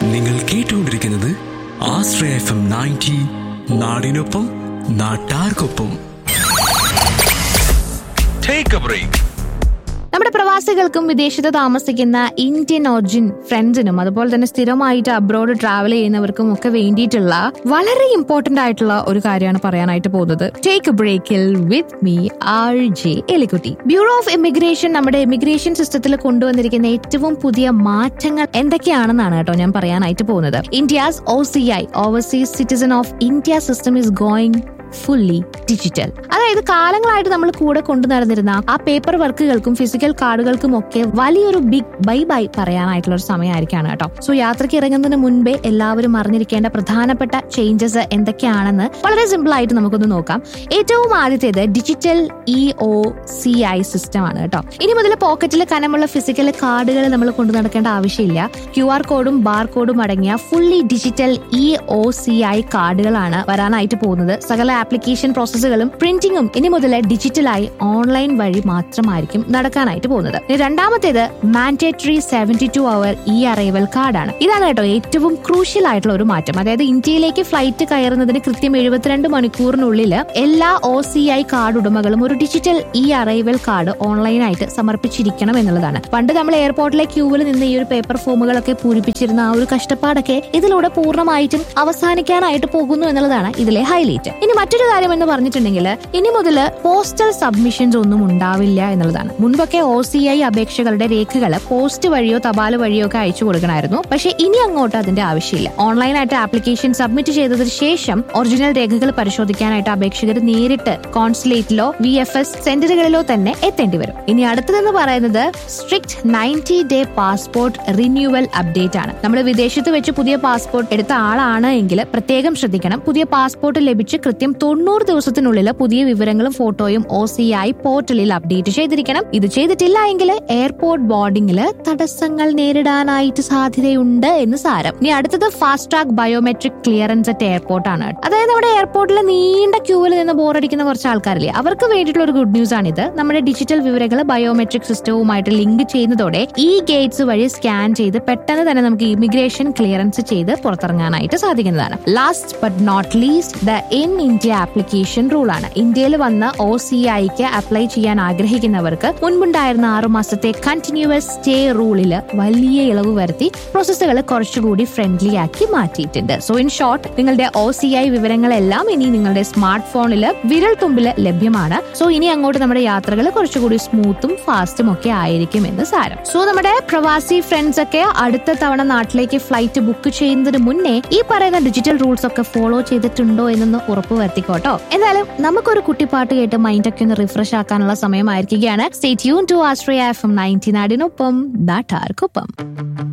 നിങ്ങൾ കേട്ടുകൊണ്ടിരിക്കുന്നത് ആശ്രയ F M ninety നാടിനൊപ്പം നാട്ടാർക്കൊപ്പം Take a break. നമ്മുടെ പ്രവാസികൾക്കും വിദേശത്ത് താമസിക്കുന്ന ഇന്ത്യൻ ഒറിജിൻ ഫ്രണ്ട്സിനും അതുപോലെ തന്നെ സ്ഥിരമായിട്ട് അബ്രോഡ് ട്രാവൽ ചെയ്യുന്നവർക്കും ഒക്കെ വേണ്ടിയിട്ടുള്ള വളരെ ഇമ്പോർട്ടന്റ് ആയിട്ടുള്ള ഒരു കാര്യമാണ് പറയാനായിട്ട് പോകുന്നത് ടേക്ക് എ ബ്രേക്കിൽ with me R J Elikutti bureau of immigration നമ്മുടെ ഇമിഗ്രേഷൻ സിസ്റ്റത്തിൽ കൊണ്ടുവന്നിരിക്കുന്ന ഏറ്റവും പുതിയ മാറ്റങ്ങൾ എന്തൊക്കെയാണെന്നാണ് കേട്ടോ ഞാൻ പറയാനായിട്ട് പോകുന്നത് India's O C I overseas citizen of India system is going fully digital അതായത് കാലങ്ങളായിട്ട് നമ്മൾ കൂടെ കൊണ്ടു നടന്നിരുന്ന ആ പേപ്പർ വർക്കുകൾക്കും ഫിസിക്കൽ കാർഡുകൾക്കും ഒക്കെ വലിയൊരു ബിഗ് ബൈ ബൈ പറയാനായിട്ടുള്ള ഒരു സമയമായിരിക്കാണ് കേട്ടോ സോ യാത്രയ്ക്ക് ഇറങ്ങുന്നതിന് മുൻപേ എല്ലാവരും അറിഞ്ഞിരിക്കേണ്ട പ്രധാനപ്പെട്ട ചേഞ്ചസ് എന്തൊക്കെയാണെന്ന് വളരെ സിമ്പിൾ ആയിട്ട് നമുക്കൊന്ന് നോക്കാം ഏറ്റവും ആദ്യത്തേത് digital E O C I system ആണ് കേട്ടോ ഇനി മുതൽ പോക്കറ്റിൽ കനമുള്ള ഫിസിക്കൽ കാർഡുകൾ നമ്മൾ കൊണ്ടു നടക്കേണ്ട ആവശ്യമില്ല ക്യു ആർ കോഡും ബാർ കോഡും അടങ്ങിയ fully digital E O C I കാർഡുകളാണ് വരാനായിട്ട് പോകുന്നത് സകല ആപ്ലിക്കേഷൻ പ്രോസസ്സുകളും പ്രിന്റിംഗും ഇനി മുതൽ ഡിജിറ്റലായി ഓൺലൈൻ വഴി മാത്രമായിരിക്കും നടക്കാനായിട്ട് പോകുന്നത് ഇനി രണ്ടാമത്തേത് mandatory seventy two hour E arrival കാർഡാണ് ഇതാണ് കേട്ടോ ഏറ്റവും ക്രൂഷ്യൽ ആയിട്ടുള്ള ഒരു മാറ്റം അതായത് ഇന്ത്യയിലേക്ക് ഫ്ലൈറ്റ് കയറുന്നതിന് കൃത്യം എഴുപത്തിരണ്ട് മണിക്കൂറിനുള്ളിൽ എല്ലാ ഒ സി ഐ കാർഡ് ഉടമകളും ഒരു ഡിജിറ്റൽ ഇ അറൈവൽ കാർഡ് ഓൺലൈനായിട്ട് സമർപ്പിച്ചിരിക്കണം എന്നുള്ളതാണ് പണ്ട് നമ്മൾ എയർപോർട്ടിലെ ക്യൂവിൽ നിന്ന് ഈ ഒരു പേപ്പർ ഫോമുകളൊക്കെ പൂരിപ്പിച്ചിരുന്ന ആ ഒരു കഷ്ടപ്പാടൊക്കെ ഇതിലൂടെ പൂർണ്ണമായിട്ടും അവസാനിക്കാനായിട്ട് പോകുന്നു എന്നുള്ളതാണ് ഇതിലെ ഹൈലൈറ്റ് ഇനി മറ്റൊരു കാര്യം എന്ന് പറഞ്ഞിട്ടുണ്ടെങ്കിൽ ഇനി മുതൽ പോസ്റ്റൽ സബ്മിഷൻസ് ഒന്നും ഉണ്ടാവില്ല എന്നുള്ളതാണ് മുൻപൊക്കെ ഒ സി ഐ അപേക്ഷകളുടെ രേഖകൾ പോസ്റ്റ് വഴിയോ തപാൽ വഴിയോ ഒക്കെ അയച്ചു കൊടുക്കണമായിരുന്നു പക്ഷെ ഇനി അങ്ങോട്ട് അതിന്റെ ആവശ്യമില്ല ഓൺലൈനായിട്ട് ആപ്ലിക്കേഷൻ സബ്മിറ്റ് ചെയ്തതിന് ശേഷം ഒറിജിനൽ രേഖകൾ പരിശോധിക്കാനായിട്ട് അപേക്ഷകർ നേരിട്ട് കോൺസുലേറ്റിലോ വി എഫ് എസ് സെന്ററുകളിലോ തന്നെ എത്തേണ്ടി വരും ഇനി അടുത്തതെന്ന് പറയുന്നത് strict ninety day passport renewal update ആണ് നമ്മൾ വിദേശത്ത് വെച്ച് പുതിയ പാസ്പോർട്ട് എടുത്ത ആളാണ് എങ്കിൽ പ്രത്യേകം ശ്രദ്ധിക്കണം പുതിയ പാസ്പോർട്ട് ലഭിച്ച് കൃത്യം തൊണ്ണൂറ് ദിവസത്തിനുള്ളിൽ പുതിയ വിവരങ്ങളും ഫോട്ടോയും ഒ സി ഐ പോർട്ടലിൽ അപ്ഡേറ്റ് ചെയ്തിരിക്കണം ഇത് ചെയ്തിട്ടില്ല എങ്കിൽ എയർപോർട്ട് ബോർഡിംഗിൽ തടസ്സങ്ങൾ നേരിടാനായിട്ട് സാധ്യതയുണ്ട് എന്ന് സാരം ഇനി അടുത്തത് fast track biometric clearance at airport ആണ് അതായത് നമ്മുടെ എയർപോർട്ടിൽ നീണ്ട ക്യൂവിൽ നിന്ന് ബോറടിക്കുന്ന കുറച്ച് ആൾക്കാരില്ലേ അവർക്ക് വേണ്ടിയിട്ടുള്ള ഒരു ഗുഡ് ന്യൂസ് ആണിത് നമ്മുടെ ഡിജിറ്റൽ വിവരങ്ങൾ ബയോമെട്രിക് സിസ്റ്റവുമായിട്ട് ലിങ്ക് ചെയ്യുന്നതോടെ ഈ ഗേറ്റ്സ് വഴി സ്കാൻ ചെയ്ത് പെട്ടെന്ന് തന്നെ നമുക്ക് ഇമിഗ്രേഷൻ ക്ലിയറൻസ് ചെയ്ത് പുറത്തിറങ്ങാനായിട്ട് സാധിക്കുന്നതാണ് last but not least the in India application rule ആണ് ഇന്ത്യയിൽ വന്ന് ഒ സി ഐക്ക് അപ്ലൈ ചെയ്യാൻ ആഗ്രഹിക്കുന്നവർക്ക് മുൻപുണ്ടായിരുന്ന ആറു മാസത്തെ കണ്ടിന്യൂസ് സ്റ്റേ റൂളില് വലിയ ഇളവ് വരുത്തി പ്രോസസ്സുകൾ കുറച്ചുകൂടി ഫ്രണ്ട്ലി ആക്കി മാറ്റിയിട്ടുണ്ട് സോ ഇൻ ഷോർട്ട് നിങ്ങളുടെ ഒ സി ഐ വിവരങ്ങളെല്ലാം ഇനി നിങ്ങളുടെ സ്മാർട്ട് ഫോണിൽ വിരൽ തുമ്പിൽ ലഭ്യമാണ് സോ ഇനി അങ്ങോട്ട് നമ്മുടെ യാത്രകൾ കുറച്ചുകൂടി സ്മൂത്തും ഫാസ്റ്റും ഒക്കെ ആയിരിക്കും എന്ന് സാരം സോ നമ്മുടെ പ്രവാസി ഫ്രണ്ട്സ് ഒക്കെ അടുത്ത തവണ നാട്ടിലേക്ക് ഫ്ലൈറ്റ് ബുക്ക് ചെയ്യുന്നതിന് മുന്നേ ഈ പറയുന്ന ഡിജിറ്റൽ റൂൾസ് ഒക്കെ ഫോളോ ചെയ്തിട്ടുണ്ടോ എന്നൊന്ന് ഉറപ്പ് വരുത്തിക്കോട്ടോ എന്തായാലും നമുക്കൊരു കുട്ടിപ്പാട്ട് കേട്ട് മൈൻഡ് ഒക്കെ ഒന്ന് റിഫ്രഷ് ആക്കാനുള്ള സമയമായിരിക്കുകയാണ് stay tune to Austria F M ninety നാടിനൊപ്പം നാട്ടാർക്കൊപ്പം